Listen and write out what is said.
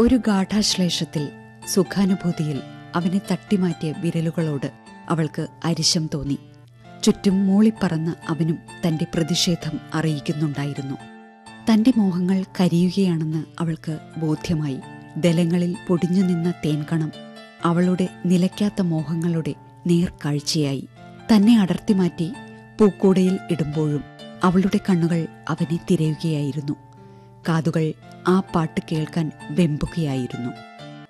ഒരു ഗാഠാശ്ലേഷത്തിൽ സുഖാനുഭൂതിയിൽ അവനെ തട്ടിമാറ്റിയ വിരലുകളോട് അവൾക്ക് അരിശം തോന്നി ചുറ്റും മൂളിപ്പറന്ന് അവനും തന്റെ പ്രതിഷേധം അറിയിക്കുന്നുണ്ടായിരുന്നു തന്റെ മോഹങ്ങൾ കരിയുകയാണെന്ന് അവൾക്ക് ബോധ്യമായി ദലങ്ങളിൽ പൊടിഞ്ഞു നിന്ന തേൻകണം അവളുടെ നിലയ്ക്കാത്ത മോഹങ്ങളുടെ നേർക്കാഴ്ചയായി തന്നെ അടർത്തി മാറ്റി പൂക്കൂടയിൽ ഇടുമ്പോഴും അവളുടെ കണ്ണുകൾ അവനെ തിരയുകയായിരുന്നു കാതുകൾ ആ പാട്ട് കേൾക്കാൻ വെമ്പുകയായിരുന്നു